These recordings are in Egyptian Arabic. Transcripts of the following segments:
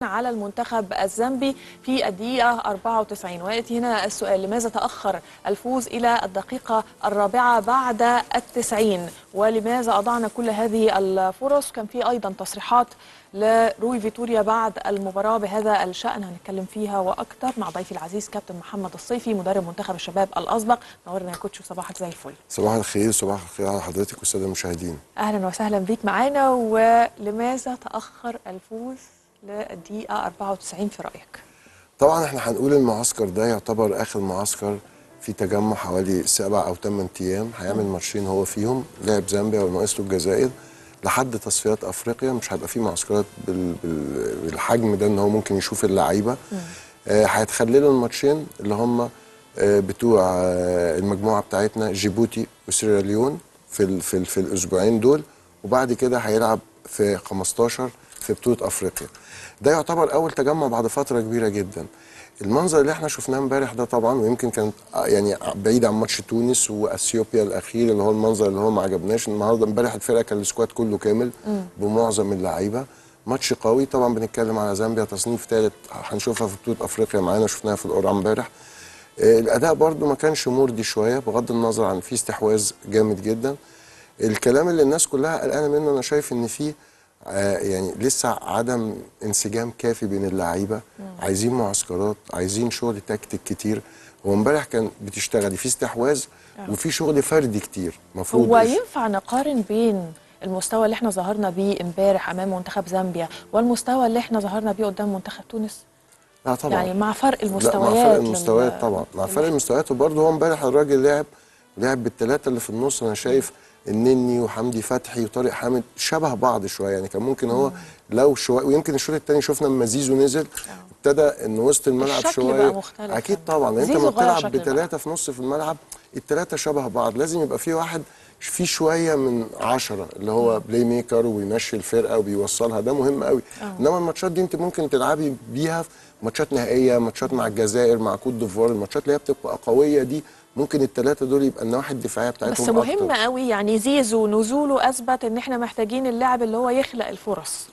على المنتخب الزامبي في الدقيقة 94 ويأتي هنا السؤال لماذا تأخر الفوز إلى الدقيقة الرابعة بعد التسعين ولماذا أضعنا كل هذه الفرص كان في أيضا تصريحات لروي فيتوريا بعد المباراة بهذا الشأن هنتكلم فيها وأكثر مع ضيفي العزيز كابتن محمد الصيفي مدرب منتخب الشباب الأسبق نورنا يا كوتش وصباحك زي الفل صباح الخير صباح الخير على حضرتك والساده المشاهدين أهلا وسهلا بيك معانا ولماذا تأخر الفوز للدقيقة 94 في رأيك؟ طبعا احنا هنقول المعسكر ده يعتبر اخر معسكر في تجمع حوالي سبع او ثمان ايام هيعمل ماتشين هو فيهم لعب زامبيا وناقص له الجزائر لحد تصفيات افريقيا مش هيبقى في معسكرات بال... بال... بالحجم ده ان هو ممكن يشوف اللعيبه آه هيتخللوا الماتشين اللي هم آه بتوع آه المجموعه بتاعتنا جيبوتي وسيراليون في ال... في, ال... في الاسبوعين دول وبعد كده هيلعب في 15 في بطوله افريقيا ده يعتبر اول تجمع بعد فتره كبيره جدا المنظر اللي احنا شفناه امبارح ده طبعا ويمكن كان يعني بعيد عن ماتش تونس واثيوبيا الاخير اللي هو المنظر اللي هو ما عجبناش النهارده امبارح الفرقه كان السكواد كله كامل بمعظم اللعيبه ماتش قوي طبعا بنتكلم على زامبيا تصنيف ثالث هنشوفها في بطوله افريقيا معانا شفناها في القرعه امبارح آه، الاداء برده ما كانش مرضي شويه بغض النظر عن في استحواذ جامد جدا الكلام اللي الناس كلها قلقانه منه انا شايف ان في آه، يعني لسه عدم انسجام كافي بين اللعيبه عايزين معسكرات عايزين شغل تكتيك كتير هو امبارح كان بتشتغلي في استحواذ وفي شغل فردي كتير المفروض هو ينفع نقارن بين المستوى اللي احنا ظهرنا بيه امبارح امام منتخب زامبيا والمستوى اللي احنا ظهرنا بيه قدام منتخب تونس لا طبعا يعني مع فرق لا المستويات مع فرق لل- المستويات طبعا مع فرق المستويات وبرضه هو امبارح الراجل لعب لعب بالثلاثه اللي في النص انا شايف النني وحمدي فتحي وطارق حامد شبه بعض شويه يعني كان ممكن هو لو شويه ويمكن الشوط الثاني شفنا لما زيزو نزل ابتدى ان وسط الملعب الشكل شويه بقى مختلف. اكيد طبعا لان انت زيزو لما غير بتلعب شكل بثلاثه في نص في الملعب الثلاثه شبه بعض لازم يبقى في واحد في شويه من عشرة اللي هو بلاي ميكر وبيمشي الفرقه وبيوصلها ده مهم قوي انما الماتشات دي انت ممكن تلعبي بيها في ماتشات نهائيه ماتشات مع الجزائر مع كوت ديفوار الماتشات اللي هي بتبقى قويه دي ممكن الثلاثه دول يبقى النواحي الدفاعيه بتاعتهم بس مهم أكتر. قوي يعني زيزو نزوله اثبت ان احنا محتاجين اللاعب اللي هو يخلق الفرص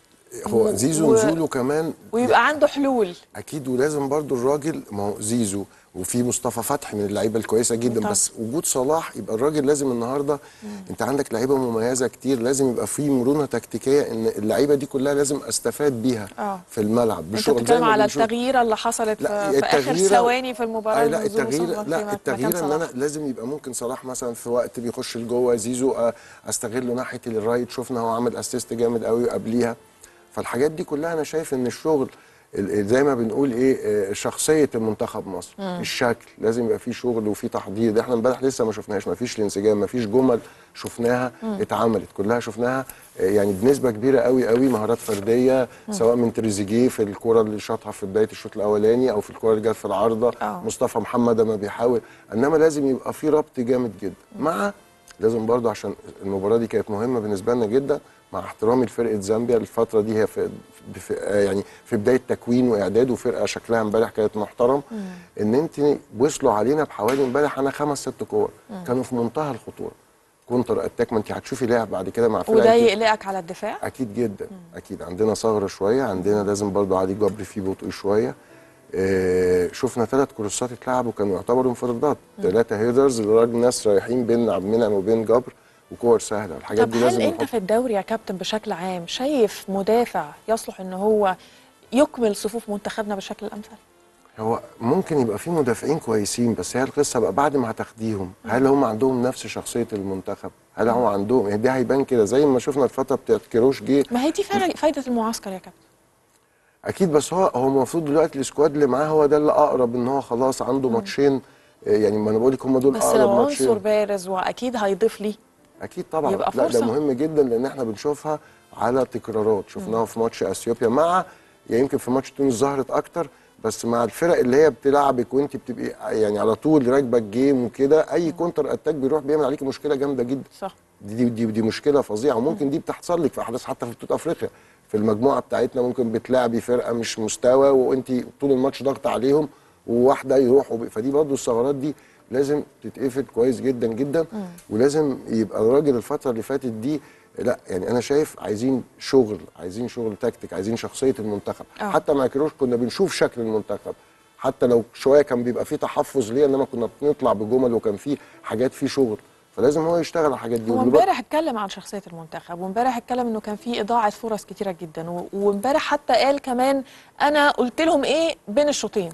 هو زيزو و- نزوله كمان ويبقى عنده حلول اكيد ولازم برضو الراجل ما هو زيزو وفي مصطفى فتحي من اللعيبه الكويسه جدا طبعا. بس وجود صلاح يبقى الراجل لازم النهارده انت عندك لعيبه مميزه كتير لازم يبقى في مرونه تكتيكيه ان اللعيبه دي كلها لازم استفاد بيها آه. في الملعب انت بشغل زي بتتكلم ما على بنشوف. التغييره اللي حصلت لا في, في اخر التغييرة- ثواني في المباراه أي لا نزول التغيير صلاح في لا مكان التغيير ان صلاح. انا لازم يبقى ممكن صلاح مثلا في وقت بيخش لجوه زيزو آه، استغله ناحيه الرايت شفنا هو عامل اسيست جامد قوي قبليها فالحاجات دي كلها انا شايف ان الشغل ال- ال- زي ما بنقول ايه آه، شخصيه المنتخب مصر الشكل لازم يبقى فيه شغل وفيه تحضير ده احنا امبارح لسه ما شفناهاش ما فيش الانسجام ما فيش جمل شفناها اتعملت كلها شفناها آه، يعني بنسبه كبيره قوي قوي مهارات فرديه سواء من تريزيجيه في الكره اللي شاطها في بدايه الشوط الاولاني او في الكره اللي جت في العارضه آه. مصطفى محمد ما بيحاول انما لازم يبقى في ربط جامد جدا مع لازم برضو عشان المباراه دي كانت مهمه بالنسبه لنا جدا مع احترامي لفرقه زامبيا الفتره دي هي في في يعني في بدايه تكوين واعداد وفرقه شكلها امبارح كانت محترم ان انت وصلوا علينا بحوالي امبارح انا خمس ست كور كانوا في منتهى الخطوره كونتر اتاك ما انت هتشوفي لعب بعد كده مع فرقه وده كتير. يقلقك على الدفاع اكيد جدا اكيد عندنا ثغره شويه عندنا لازم برضو علي جبر فيه بطء شويه آه شفنا ثلاث كروسات اتلعبوا كانوا يعتبروا انفرادات ثلاثه هيدرز لراجل ناس رايحين بين عبد المنعم وبين جبر وكور سهله الحاجات طب دي هل لازم انت نحط في الدوري يا كابتن بشكل عام شايف مدافع يصلح ان هو يكمل صفوف منتخبنا بالشكل الامثل هو ممكن يبقى في مدافعين كويسين بس هي القصه بقى بعد ما هتاخديهم هل هم عندهم نفس شخصيه المنتخب هل هم عندهم يعني دي هيبان كده زي ما شفنا الفتره بتاعت كيروش جه ما هي دي فعلا فايده المعسكر يا كابتن اكيد بس هو هو المفروض دلوقتي السكواد اللي معاه هو ده اللي اقرب ان هو خلاص عنده ماتشين آه، يعني ما انا بقول لك هم دول بس اقرب لو ماتشين عنصر بارز واكيد هيضيف لي اكيد طبعا يبقى لا ده فرصة. مهم جدا لان احنا بنشوفها على تكرارات شفناها في ماتش اثيوبيا مع يعني يمكن في ماتش تونس ظهرت اكتر بس مع الفرق اللي هي بتلعبك وانت بتبقي يعني على طول راكبه الجيم وكده اي كونتر اتاك بيروح بيعمل عليكي مشكله جامده جدا صح دي دي دي مشكله فظيعه وممكن دي بتحصل لك في احداث حتى في بطوله افريقيا في المجموعه بتاعتنا ممكن بتلاعبي فرقه مش مستوى وانت طول الماتش ضغط عليهم وواحده يروحوا ب- فدي برضو الثغرات دي لازم تتقفل كويس جدا جدا ولازم يبقى الراجل الفتره اللي فاتت دي لا يعني انا شايف عايزين شغل عايزين شغل تكتيك عايزين شخصيه المنتخب آه. حتى مع كيروش كنا بنشوف شكل المنتخب حتى لو شويه كان بيبقى فيه تحفظ ليه انما كنا بنطلع بجمل وكان فيه حاجات فيه شغل فلازم هو يشتغل على الحاجات دي هو واللي بق- امبارح اتكلم عن شخصيه المنتخب وامبارح اتكلم انه كان في اضاعه فرص كتيره جدا و- وامبارح حتى قال كمان انا قلت لهم ايه بين الشوطين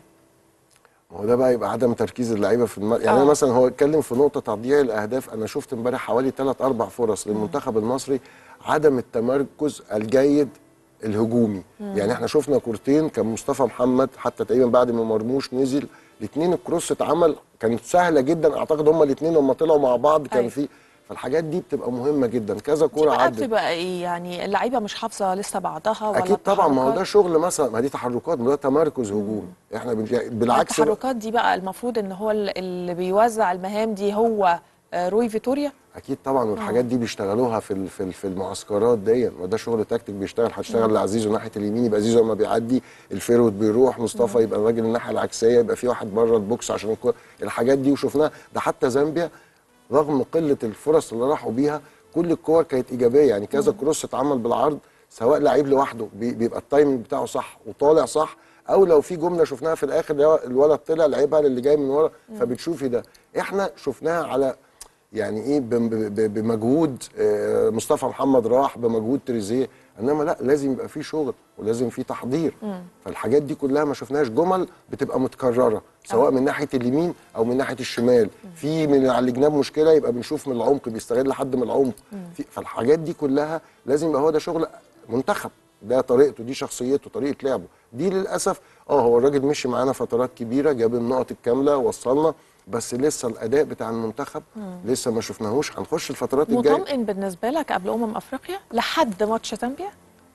ما هو ده بقى يبقى عدم تركيز اللعيبه في الم... يعني آه. انا مثلا هو اتكلم في نقطه تضييع الاهداف انا شفت امبارح حوالي ثلاث اربع فرص للمنتخب المصري عدم التمركز الجيد الهجومي يعني احنا شفنا كورتين كان مصطفى محمد حتى تقريبا بعد ما مرموش نزل الاثنين الكروس اتعمل كانت سهله جدا اعتقد هما الاثنين لما طلعوا مع بعض كان أيوة. في فالحاجات دي بتبقى مهمه جدا كذا دي كوره بقى عدت بتبقى ايه يعني اللعيبه مش حافظه لسه بعضها ولا اكيد طبعا ما هو ده التحركات؟ شغل مثلا ما دي تحركات ما ده تمركز هجومي احنا بنج... بالعكس بقى- التحركات دي بقى المفروض ان هو ال- اللي بيوزع المهام دي هو آه، روي فيتوريا اكيد طبعا والحاجات دي بيشتغلوها في ال- في ال- في المعسكرات دي وده شغل تكتيك بيشتغل هتشتغل لعزيزو ناحيه اليمين يبقى زيزو لما بيعدي الفيرود بيروح مصطفى يبقى الراجل الناحيه العكسيه يبقى في واحد بره البوكس عشان الكو... الحاجات دي وشفناها ده حتى زامبيا رغم قله الفرص اللي راحوا بيها كل الكور كانت ايجابيه يعني كذا كروس اتعمل بالعرض سواء لعيب لوحده بي- بيبقى التايمنج بتاعه صح وطالع صح او لو في جمله شفناها في الاخر اللي هو الولد طلع لعيبها للي جاي من ورا فبتشوفي ده احنا شفناها على يعني ايه بم- ب- ب- بمجهود آه، مصطفى محمد راح بمجهود تريزيه انما لا لازم يبقى في شغل ولازم في تحضير فالحاجات دي كلها ما شفناهاش جمل بتبقى متكرره سواء من ناحيه اليمين او من ناحيه الشمال في من على الجناب مشكله يبقى بنشوف من العمق بيستغل حد من العمق في- فالحاجات دي كلها لازم يبقى هو ده شغل منتخب ده طريقته دي شخصيته طريقه لعبه دي للاسف اه هو الراجل مشي معانا فترات كبيره جاب النقط الكامله وصلنا بس لسه الاداء بتاع المنتخب لسه ما شفناهوش هنخش الفترات الجايه مطمئن بالنسبه لك قبل امم افريقيا لحد ماتش زامبيا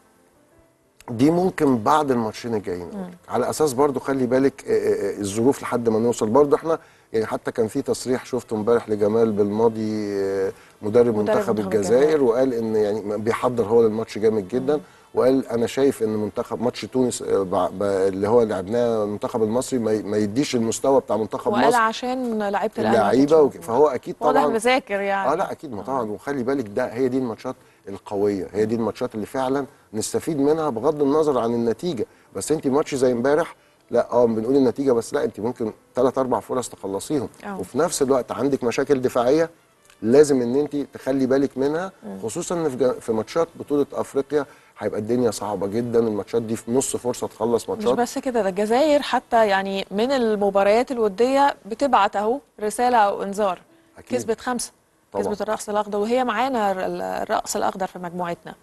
دي ممكن بعد الماتشين الجايين على اساس برضو خلي بالك آه، آه، آه، الظروف لحد ما نوصل برضو احنا يعني حتى كان في تصريح شفته امبارح لجمال بالماضي آه، مدرب منتخب منتخب الجزائر الجزائر. وقال ان يعني بيحضر هو للماتش جامد جدا وقال انا شايف ان منتخب ماتش تونس آه، بع- ب- اللي هو لعبناه المنتخب المصري ما ي- ما يديش المستوى بتاع منتخب وقال مصر عشان لعيبه الاهلي ما اللعيبه كانتش وك- موجودة. فهو اكيد واضح طبعا مذاكر يعني اه لا اكيد ما طبعا وخلي بالك ده هي دي الماتشات القويه هي دي الماتشات اللي فعلا نستفيد منها بغض النظر عن النتيجه بس انت ماتش زي امبارح لا اه بنقول النتيجه بس لا انت ممكن ثلاث اربع فرص تخلصيهم آه. وفي نفس الوقت عندك مشاكل دفاعيه لازم ان انت تخلي بالك منها خصوصا ان في جا- في ماتشات بطوله افريقيا هيبقى الدنيا صعبه جدا الماتشات دي في نص فرصه تخلص مش ماتشات بس كده ده الجزائر حتى يعني من المباريات الوديه بتبعت اهو رساله او انذار أكيد. كسبت خمسه طبعا. كسبت الرأس الأخضر وهي معانا ال- الرأس الأخضر في مجموعتنا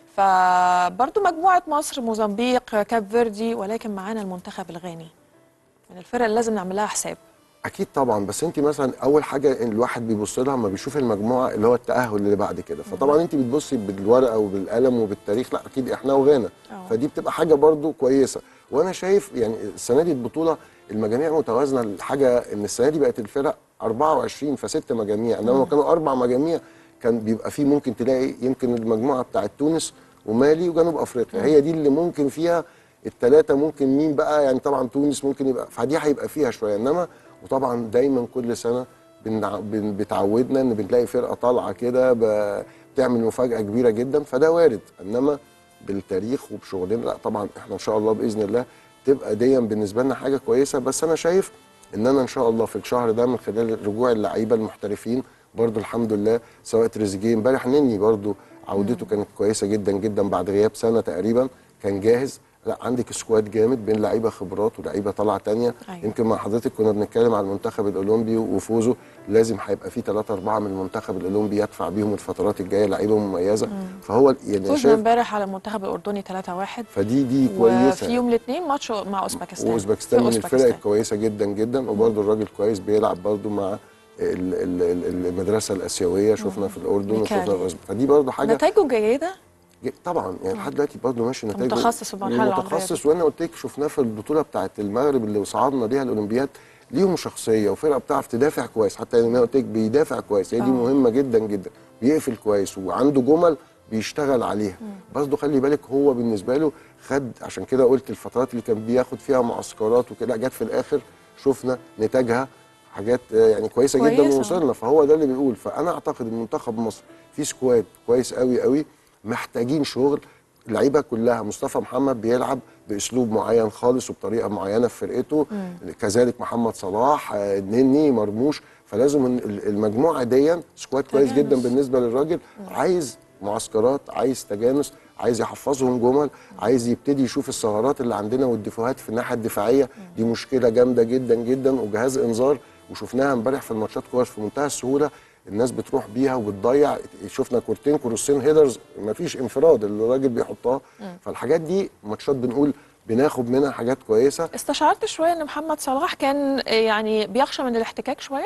فبرضو مجموعة مصر موزمبيق كاب فيردي ولكن معانا المنتخب الغاني من الفرق اللي لازم نعمل لها حساب اكيد طبعا بس انت مثلا اول حاجه إن الواحد بيبص لها لما بيشوف المجموعه اللي هو التاهل اللي بعد كده فطبعا انت بتبصي بالورقه وبالقلم وبالتاريخ لا اكيد احنا وغانا أه. فدي بتبقى حاجه برضو كويسه وانا شايف يعني السنه دي البطوله المجاميع متوازنه الحاجه ان السنه دي بقت الفرق 24 فست مجاميع انما لما كانوا اربع مجاميع كان بيبقى فيه ممكن تلاقي يمكن المجموعه بتاعت تونس ومالي وجنوب افريقيا هي دي اللي ممكن فيها الثلاثه ممكن مين بقى يعني طبعا تونس ممكن يبقى فدي هيبقى فيها شويه انما وطبعا دايما كل سنه بنع- بن- بتعودنا ان بنلاقي فرقه طالعه كده ب- بتعمل مفاجاه كبيره جدا فده وارد انما بالتاريخ وبشغلنا لا طبعا احنا ان شاء الله باذن الله تبقى دي بالنسبه لنا حاجه كويسه بس انا شايف ان انا ان شاء الله في الشهر ده من خلال رجوع اللعيبه المحترفين برضو الحمد لله سواء تريزيجيه امبارح نني برضو عودته كانت كويسه جدا جدا بعد غياب سنه تقريبا كان جاهز لا عندك سكواد جامد بين لعيبه خبرات ولعيبه طالعه تانية أيوة. يمكن مع حضرتك كنا بنتكلم على المنتخب الاولمبي وفوزه لازم هيبقى في ثلاثة أربعة من المنتخب الاولمبي يدفع بيهم الفترات الجايه لعيبه مميزه فهو يعني فوزنا شايف امبارح على المنتخب الأردني 3-1 فدي دي كويسه وفي يوم الاثنين ماتش مع أوزبكستان واوزبكستان في من الفرق الكويسه جدا جدا وبرده الراجل كويس بيلعب برده مع ال- ال- ال- المدرسه الاسيويه شفنا في الاردن ميكالي. وشفنا في أوزبك- فدي برده حاجه نتائجه جيدة ج- طبعا يعني لحد دلوقتي برضه ماشي نتائجه متخصص في المرحلة العمرية متخصص وانا قلت لك شفناه في البطوله بتاعه المغرب اللي صعدنا ليها الاولمبياد ليهم شخصيه وفرقه بتعرف تدافع كويس حتى يعني انا قلت لك بيدافع كويس هي دي آه. مهمه جدا جدا بيقفل كويس وعنده جمل بيشتغل عليها برضه خلي بالك هو بالنسبه له خد عشان كده قلت الفترات اللي كان بياخد فيها معسكرات وكده جت في الاخر شفنا نتاجها حاجات آه، يعني كويسه, جدا كويسة. ووصلنا فهو ده اللي بيقول فانا اعتقد ان منتخب مصر في سكواد كويس قوي قوي محتاجين شغل اللعيبه كلها مصطفى محمد بيلعب باسلوب معين خالص وبطريقه معينه في فرقته كذلك محمد صلاح آه، النني مرموش فلازم إن ال- المجموعه دي سكواد كويس تجانس. جدا بالنسبه للراجل عايز معسكرات عايز تجانس عايز يحفظهم جمل عايز يبتدي يشوف الثغرات اللي عندنا والدفاعات في الناحيه الدفاعيه دي مشكله جامده جدا جدا وجهاز انذار وشفناها امبارح في الماتشات كويس في منتهى السهوله الناس بتروح بيها وبتضيع شفنا كورتين كروسين هيدرز مفيش انفراد اللي الراجل بيحطها فالحاجات دي ماتشات بنقول بناخد منها حاجات كويسه استشعرت شويه ان محمد صلاح كان آه، يعني بيخشى من الاحتكاك شويه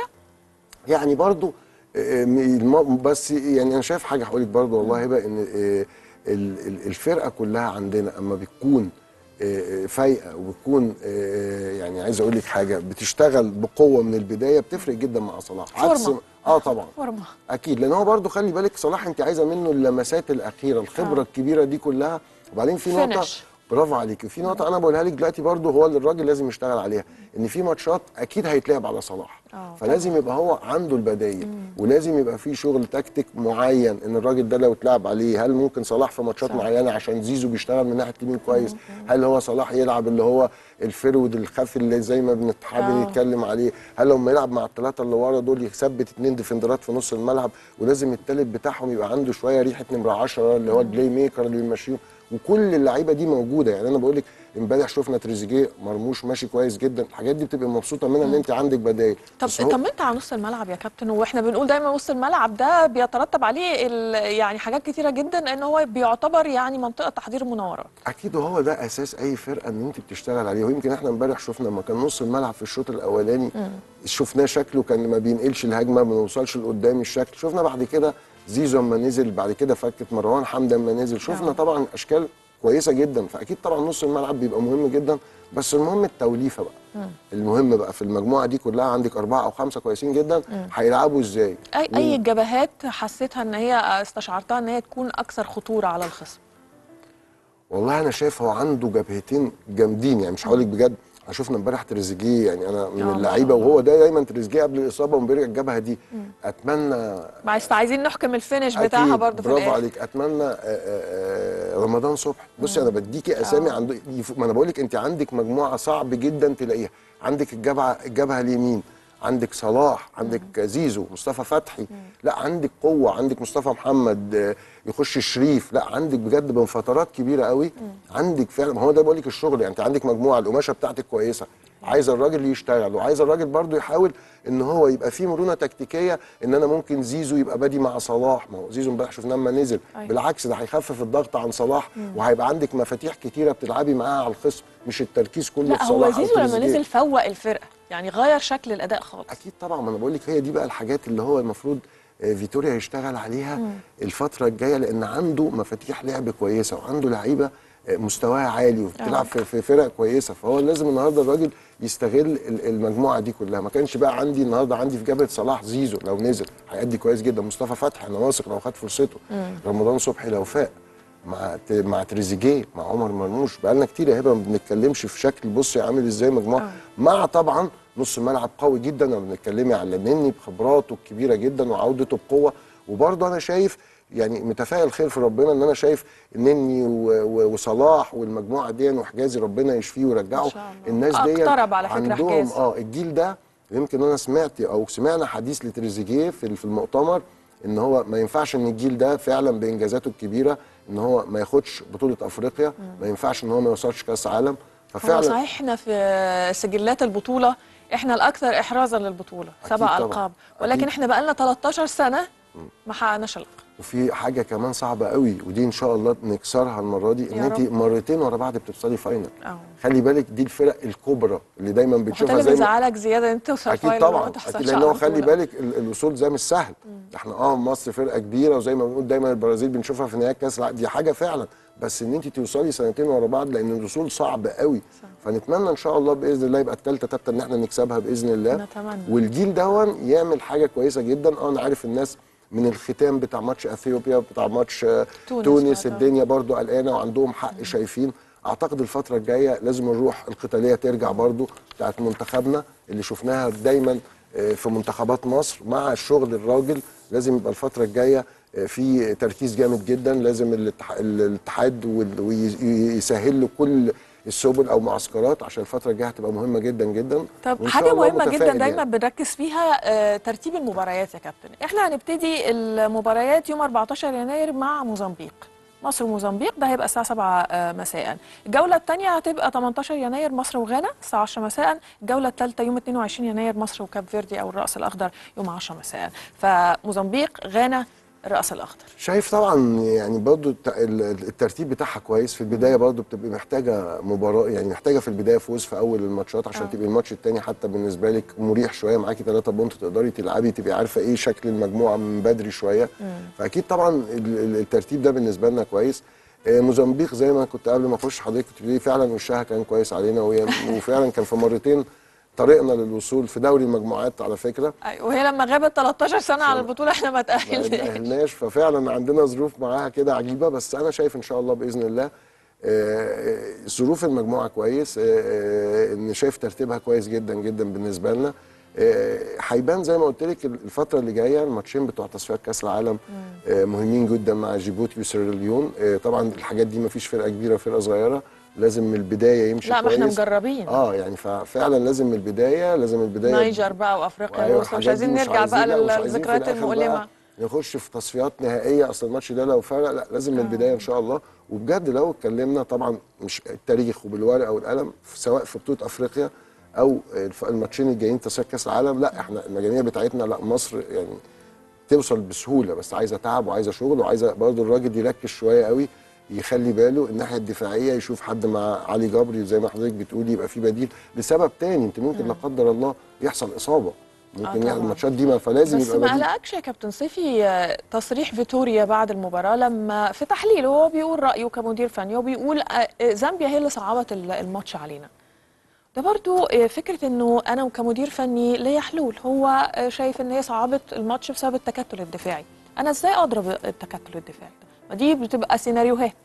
يعني برضو آه، الم- بس يعني انا شايف حاجه هقول لك برضو والله بقى ان آه، ال- ال- الفرقه كلها عندنا اما بتكون آه، فايقه وبتكون آه، يعني عايز اقول لك حاجه بتشتغل بقوه من البدايه بتفرق جدا مع صلاح فورمة. اه طبعا فورمه اكيد لان هو برضو خلي بالك صلاح انت عايزه منه اللمسات الاخيره الخبره آه. الكبيره دي كلها وبعدين في نقطه Finish. برافو عليك في نقطه انا بقولها لك دلوقتي برضو هو اللي الراجل لازم يشتغل عليها ان في ماتشات اكيد هيتلعب على صلاح آه، فلازم يبقى هو عنده البدايل ولازم يبقى في شغل تكتيك معين ان الراجل ده لو اتلعب عليه هل ممكن صلاح في ماتشات صح. معينه عشان زيزو بيشتغل من ناحيه اليمين كويس هل هو صلاح يلعب اللي هو الفرود الخفي اللي زي ما بنتحب آه. نتكلم عليه هل لما يلعب مع الثلاثه اللي ورا دول يثبت اثنين ديفندرات في نص الملعب ولازم الثالث بتاعهم يبقى عنده شويه ريحه نمره 10 اللي هو البلاي ميكر اللي بيمشيهم وكل اللعيبه دي موجوده يعني انا بقول لك امبارح شفنا تريزيجيه مرموش ماشي كويس جدا الحاجات دي بتبقى مبسوطه منها ان انت عندك بدايل طب بس هو- طمنت على نص الملعب يا كابتن واحنا بنقول دايما نص الملعب ده بيترتب عليه ال- يعني حاجات كتيره جدا ان هو بيعتبر يعني منطقه تحضير مناورات اكيد وهو ده اساس اي فرقه ان انت بتشتغل عليه ويمكن احنا امبارح شفنا لما كان نص الملعب في الشوط الاولاني شفناه شكله كان ما بينقلش الهجمه ما بنوصلش لقدام الشكل شفنا بعد كده زيزو اما نزل بعد كده فكت مروان حمدي اما نزل شفنا آه. طبعا اشكال كويسه جدا فاكيد طبعا نص الملعب بيبقى مهم جدا بس المهم التوليفه بقى المهم بقى في المجموعه دي كلها عندك اربعه او خمسه كويسين جدا هيلعبوا ازاي اي اي جبهات حسيتها ان هي استشعرتها ان هي تكون اكثر خطوره على الخصم والله انا شايف هو عنده جبهتين جامدين يعني مش هقول لك بجد احنا شفنا امبارح تريزيجيه يعني انا من آه، اللعيبه طبعاً. وهو ده دايما تريزيجيه قبل الاصابه وبيرجع الجبهه دي اتمنى بس عايزين نحكم الفينش بتاعها أكيد، برضه في برافو الاخر عليك اتمنى آه، آه، آه، رمضان صبحي بصي انا بديكي اسامي آه. عنده يف- ما انا بقول لك انت عندك مجموعه صعب جدا تلاقيها عندك الجبهه الجبهه اليمين عندك صلاح عندك زيزو مصطفى فتحي لا عندك قوه عندك مصطفى محمد آه، يخش شريف لا عندك بجد بفترات كبيره قوي عندك فعلا ما هو ده بقول لك الشغل يعني انت عندك مجموعه القماشه بتاعتك كويسه عايز الراجل يشتغل وعايز الراجل برضو يحاول ان هو يبقى فيه مرونه تكتيكيه ان انا ممكن زيزو يبقى بادي مع صلاح ما هو زيزو امبارح شفناه لما نزل أيوة. بالعكس ده هيخفف الضغط عن صلاح وهيبقى عندك مفاتيح كتيره بتلعبي معاها على الخصم مش التركيز كله لا في هو صلاح أو زيزو لما تريزيجيه. نزل فوق الفرقه يعني غير شكل الاداء خالص اكيد طبعا ما انا بقول لك هي دي بقى الحاجات اللي هو المفروض آه، فيتوريا يشتغل عليها الفتره الجايه لان عنده مفاتيح لعب كويسه وعنده لعيبه آه، مستواها عالي وبتلعب في في فرق كويسه فهو لازم النهارده الراجل يستغل ال- المجموعه دي كلها ما كانش بقى عندي النهارده عندي في جبهه صلاح زيزو لو نزل هيأدي كويس جدا مصطفى فتحي انا واثق لو خد فرصته رمضان صبحي لو فاق مع ت- مع تريزيجيه مع عمر مرموش بقالنا كتير يا هبه ما بنتكلمش في شكل بصي عامل ازاي مجموعه آه. مع طبعا نص ملعب قوي جدا لما بنتكلمي على النني بخبراته الكبيره جدا وعودته بقوه وبرضه انا شايف يعني متفائل خير في ربنا ان انا شايف النني و- و- وصلاح والمجموعه دي وحجازي ربنا يشفيه ويرجعه إن شاء الله. الناس دي اقترب على فكرة عندهم حجازي. اه الجيل ده يمكن انا سمعت او سمعنا حديث لتريزيجيه في في المؤتمر ان هو ما ينفعش ان الجيل ده فعلا بانجازاته الكبيره ان هو ما ياخدش بطوله افريقيا ما ينفعش ان هو ما يوصلش كاس عالم هو ففعلا صحيح احنا في سجلات البطوله احنا الاكثر احرازا للبطوله أكيد سبع طبعاً. القاب ولكن أكيد. احنا بقالنا 13 سنه ما حققناش اللقب وفي حاجه كمان صعبه قوي ودي ان شاء الله نكسرها المره دي ان يا انت رب. مرتين ورا بعض بتوصلي فاينل اه خلي بالك دي الفرق الكبرى اللي دايما وده بنشوفها اللي زي ما بيزعلك زياده ان انت توصل اكيد فاينل وما طبعا تحصلش اكيد لان هو على خلي بطولة. بالك ال- الوصول ده مش سهل احنا اه مصر فرقه كبيره وزي ما بنقول دايما البرازيل بنشوفها في نهائي كاس العالم دي حاجه فعلا بس ان انت توصلي سنتين ورا بعض لان الوصول صعب قوي فنتمنى ان شاء الله باذن الله يبقى الثالثه ثابته ان احنا نكسبها باذن الله نتمنى. والجيل دون يعمل حاجه كويسه جدا اه انا عارف الناس من الختام بتاع ماتش اثيوبيا بتاع ماتش آه، تونس تونس طبعاً. الدنيا برضو قلقانه وعندهم حق شايفين اعتقد الفتره الجايه لازم الروح القتاليه ترجع برضو بتاعت منتخبنا اللي شفناها دايما آه، في منتخبات مصر مع الشغل الراجل لازم يبقى الفتره الجايه آه، في تركيز جامد جدا لازم الاتح- الاتحاد وال- وي- يسهل له كل السبل او معسكرات عشان الفتره الجايه هتبقى مهمه جدا جدا طب وإن شاء حاجة الله مهمة جدا متفائل دايما يعني. بنركز فيها آه، ترتيب المباريات يا كابتن احنا هنبتدي المباريات يوم 14 يناير مع موزمبيق مصر وموزمبيق ده هيبقى الساعة 7 آه، مساء الجولة الثانية هتبقى 18 يناير مصر وغانا الساعة 10 مساء الجولة الثالثة يوم 22 يناير مصر وكاب فيردي أو الرأس الأخضر يوم 10 مساء فموزمبيق غانا الرأس الأخضر شايف طبعا يعني برضو الت- ال- الترتيب بتاعها كويس في البدايه برضو بتبقى محتاجه مباراه يعني محتاجه في البدايه فوز في اول الماتشات عشان آه. تبقى الماتش الثاني حتى بالنسبه لك مريح شويه معاكي 3 بونت تقدري تلعبي تبقي عارفه ايه شكل المجموعه من بدري شويه فاكيد طبعا ال- ال- الترتيب ده بالنسبه لنا كويس آه، موزمبيق زي ما كنت قبل ما اخش حضرتك كنت بتقولي فعلا وشها كان كويس علينا وهي وفعلا كان في مرتين طريقنا للوصول في دوري المجموعات على فكره أيوة، وهي لما غابت 13 سنة على البطولة احنا ما ما تأهلناش تأهلناش ففعلا عندنا ظروف معاها كده عجيبه بس انا شايف ان شاء الله باذن الله آه، ظروف المجموعه كويس آه، آه، ان شايف ترتيبها كويس جدا جدا بالنسبه لنا آه، هيبان زي ما قلت لك الفتره اللي جايه الماتشين بتوع تصفيات كاس العالم آه، مهمين جدا مع جيبوتي وسيراليون آه، طبعا الحاجات دي ما فيش فرقه كبيره وفرقه صغيره لازم من البدايه يمشي لا ما كويس احنا مجربين اه يعني ففعلا لازم من البدايه لازم من البدايه نيجر بقى وافريقيا وأيوة الوسطى مش الحاجات دي عايزين نرجع بقى عايزين- لا، مش عايزين في للذكريات الآخر المؤلمة بقى نخش في تصفيات نهائيه اصل الماتش ده لو فرق لا لازم من البدايه ان شاء الله وبجد لو اتكلمنا طبعا مش التاريخ وبالورقه والقلم في- سواء في بطوله افريقيا او الف- الماتشين الجايين تصفيات كاس العالم لا احنا المجاميع بتاعتنا لا مصر يعني توصل بسهوله بس عايزه تعب وعايزه شغل وعايزه برضه الراجل يركز شويه قوي يخلي باله الناحيه الدفاعيه يشوف حد مع علي جبري زي ما حضرتك بتقولي يبقى في بديل لسبب تاني انت ممكن لا قدر الله يحصل اصابه ممكن طبعاً. يعني الماتشات دي ما فلازم بس يبقى ما بديل قلقكش يا كابتن صيفي آه، تصريح فيتوريا بعد المباراة لما في تحليله هو بيقول رأيه كمدير فني وبيقول آه، آه، زامبيا هي اللي صعبت ال- الماتش علينا ده برضو آه، فكرة انه انا كمدير فني ليا حلول هو آه، شايف ان هي صعبت الماتش بسبب التكتل الدفاعي انا ازاي اضرب التكتل الدفاعي ده ما دي بتبقى سيناريوهات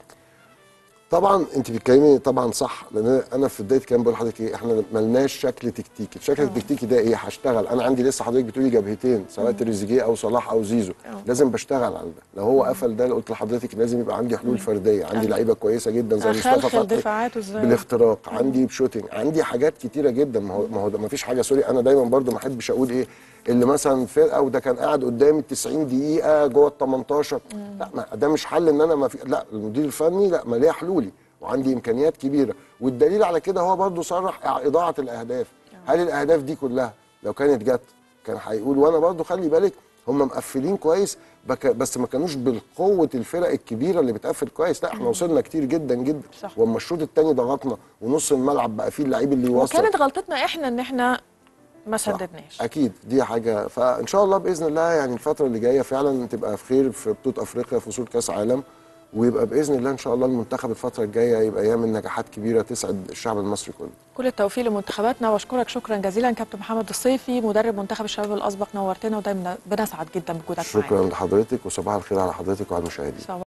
طبعا انت بتتكلمي طبعا صح لان انا في بدايه كلام بقول لحضرتك ايه احنا ملناش شكل تكتيكي الشكل التكتيكي ده ايه هشتغل انا عندي لسه حضرتك بتقولي جبهتين سواء تريزيجيه او صلاح او زيزو اه. لازم بشتغل على ده لو هو قفل ده قلت لحضرتك لازم يبقى عندي حلول فرديه عندي اه. لعيبه كويسه جدا زي مصطفى اخلخل فتحي دفاعاته ازاي بالاختراق عندي بشوتنج عندي حاجات كتيره جدا ما هو ما هو ده ما فيش حاجه سوري انا دايما برضو ما احبش اقول ايه اللي مثلا فرقه وده كان قاعد قدامي 90 دقيقه جوه ال 18 لا ما ده مش حل ان انا ما في لا المدير الفني لا ما ليا حلولي وعندي امكانيات كبيره والدليل على كده هو برضو صرح اضاعه الاهداف هل الاهداف دي كلها لو كانت جت كان هيقول وانا برضو خلي بالك هم مقفلين كويس بك بس ما كانوش بالقوه الفرق الكبيره اللي بتقفل كويس لا احنا وصلنا كتير جدا جدا صح. واما الشوط الثاني ضغطنا ونص الملعب بقى فيه اللعيب اللي يوصل وكانت غلطتنا احنا ان احنا ما سددناش اكيد دي حاجه فان شاء الله باذن الله يعني الفتره اللي جايه فعلا تبقى في خير في بطوله افريقيا في وصول كاس عالم ويبقى باذن الله ان شاء الله المنتخب الفتره الجايه يبقى يعمل نجاحات كبيره تسعد الشعب المصري كله كل التوفيق لمنتخباتنا واشكرك شكرا جزيلا كابتن محمد الصيفي مدرب منتخب الشباب الاسبق نورتنا ودايما بنسعد جدا بوجودك معانا شكرا لحضرتك وصباح الخير على حضرتك وعلى المشاهدين صباح